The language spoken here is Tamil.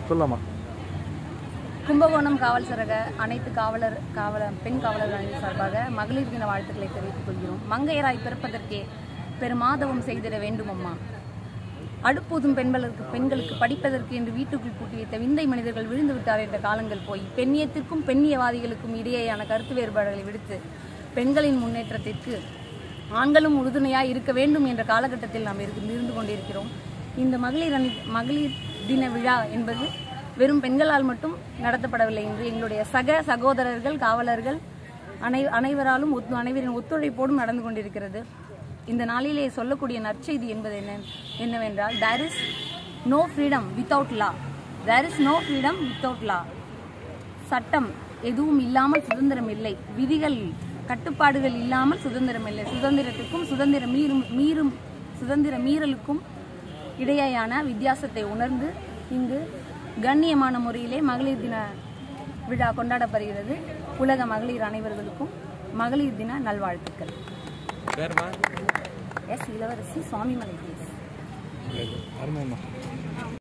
சொல்லலாமா கும்பகோணம் காவல் சரக அனைத்து காவலர் காவலர் பெண் காவலர் அணியின் சார்பாக மகளிர் தின வாழ்த்துக்களை தெரிவித்துக் கொள்கிறோம் மங்கையராய் பிறப்பதற்கே பெருமாதவம் செய்திட வேண்டும் அம்மா அடுப்பூதும் பெண்களுக்கு பெண்களுக்கு படிப்பதற்கு என்று வீட்டுக்குள் பூட்டி வைத்த விந்தை மனிதர்கள் விழுந்து விட்டார் என்ற காலங்கள் போய் பெண்ணியத்திற்கும் பெண்ணியவாதிகளுக்கும் இடையேயான கருத்து வேறுபாடுகளை விடுத்து பெண்களின் முன்னேற்றத்திற்கு ஆண்களும் உறுதுணையாய் இருக்க வேண்டும் என்ற காலகட்டத்தில் நாம் இருக்கு- இருந்து கொண்டிருக்கிறோம் இந்த மகளிர் அணி மகளிர் தின விழா என்பது வெறும் பெண்களால் மட்டும் நடத்தப்படவில்லை என்று எங்களுடைய சக சகோதரர்கள் காவலர்கள் அனை அனைவராலும் ஒத்து அனைவரின் ஒத்துழைப்போடும் நடந்து கொண்டிருக்கிறது இந்த நாளிலே சொல்லக்கூடிய நற்செய்தி என்பது என்ன என்னவென்றால் there is no freedom without law there is no freedom without law சட்டம் எதுவும் இல்லாமல் சுதந்திரம் இல்லை விதிகள் கட்டுப்பாடுகள் இல்லாமல் சுதந்திரம் இல்லை சுதந்திரத்துக்கும் சுதந்திர மீறும் மீறும் சுதந்திர மீறலுக்கும் இடையேயான வித்தியாசத்தை உணர்ந்து இங்கு கண்ணியமான முறையிலே மகளிர் தின விழா கொண்டாடப்படுகிறது உலக மகளிர் அனைவர்களுக்கும் மகளிர் தின நல்வாழ்த்துக்கள் பேருமா எஸ் இளவரசி சுவாமிமலை பிளேஸ் அருமைம்மா